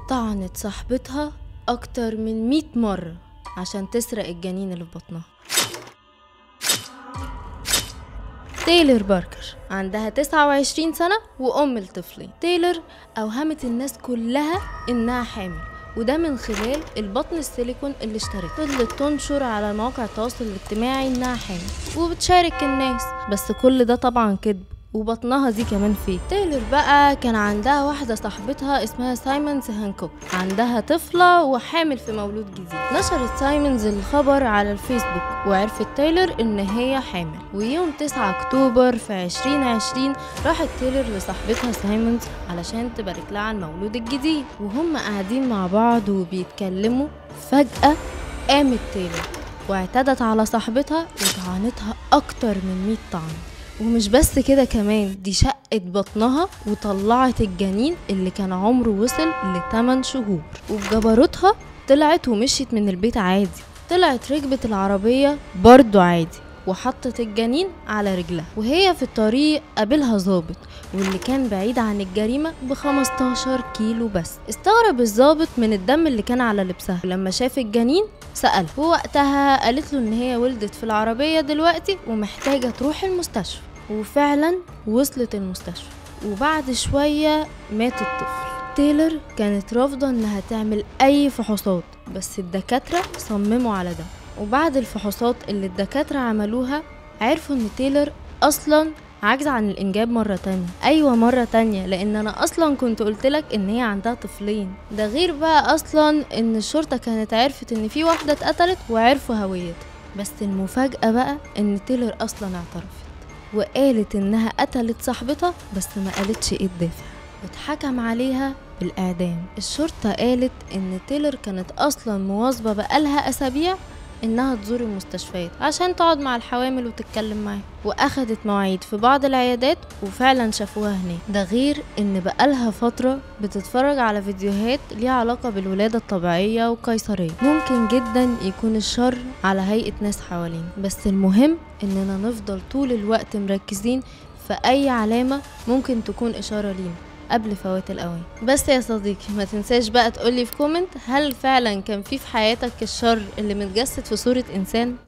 طعنت صاحبتها أكتر من 100 مرة عشان تسرق الجنين اللي في بطنها تايلر باركر عندها 29 سنة وأم الطفلين تايلر أوهمت الناس كلها إنها حامل وده من خلال البطن السيليكون اللي اشترته فضلت تنشر على مواقع التواصل الاجتماعي إنها حامل وبتشارك الناس بس كل ده طبعا كذب وبطنها دي كمان فيك تايلر بقى كان عندها واحدة صاحبتها اسمها سايمونز هانكوك عندها طفلة وحامل في مولود جديد نشرت سايمونز الخبر على الفيسبوك وعرفت تايلر ان هي حامل ويوم 9 اكتوبر في 2020 راحت تايلر لصاحبتها سايمونز علشان تبارك لها على المولود الجديد وهم قاعدين مع بعض وبيتكلموا فجأة قامت تايلر واعتدت على صاحبتها وطعنتها أكتر من 100 طعن ومش بس كده كمان دي شقت بطنها وطلعت الجنين اللي كان عمره وصل ل 8 شهور وبجبروتها طلعت ومشيت من البيت عادي طلعت ركبت العربية برضو عادي وحطت الجنين على رجلها وهي في الطريق قابلها ظابط واللي كان بعيد عن الجريمة ب 15 كيلو بس استغرب الظابط من الدم اللي كان على لبسها ولما شاف الجنين سأل ووقتها قالت له ان هي ولدت في العربية دلوقتي ومحتاجة تروح المستشفى وفعلا وصلت المستشفى وبعد شوية مات الطفل تايلر كانت رافضة انها تعمل اي فحوصات بس الدكاترة صمموا على ده وبعد الفحوصات اللي الدكاترة عملوها عرفوا ان تايلر اصلا عاجزة عن الإنجاب مرة تانية أيوة مرة تانية لأن أنا أصلا كنت قلتلك إن هي عندها طفلين ده غير بقى أصلا إن الشرطة كانت عرفت إن في واحدة اتقتلت وعرفوا هويتها بس المفاجأة بقى إن تايلر أصلا اعترفت وقالت إنها قتلت صاحبتها بس ما قالتش إيه الدافع واتحكم عليها بالإعدام الشرطة قالت إن تايلر كانت أصلا مواظبة بقالها أسابيع إنها تزور المستشفيات عشان تقعد مع الحوامل وتتكلم معاهم وأخدت مواعيد في بعض العيادات وفعلا شافوها هناك ده غير إن بقالها فترة بتتفرج على فيديوهات ليها علاقة بالولادة الطبيعية والقيصرية ممكن جدا يكون الشر على هيئة ناس حوالينا بس المهم إننا نفضل طول الوقت مركزين في أي علامة ممكن تكون إشارة لينا قبل فوات الأوان بس يا صديقي ما تنساش بقى تقولي في كومنت هل فعلا كان في في حياتك الشر اللي متجسد في صورة إنسان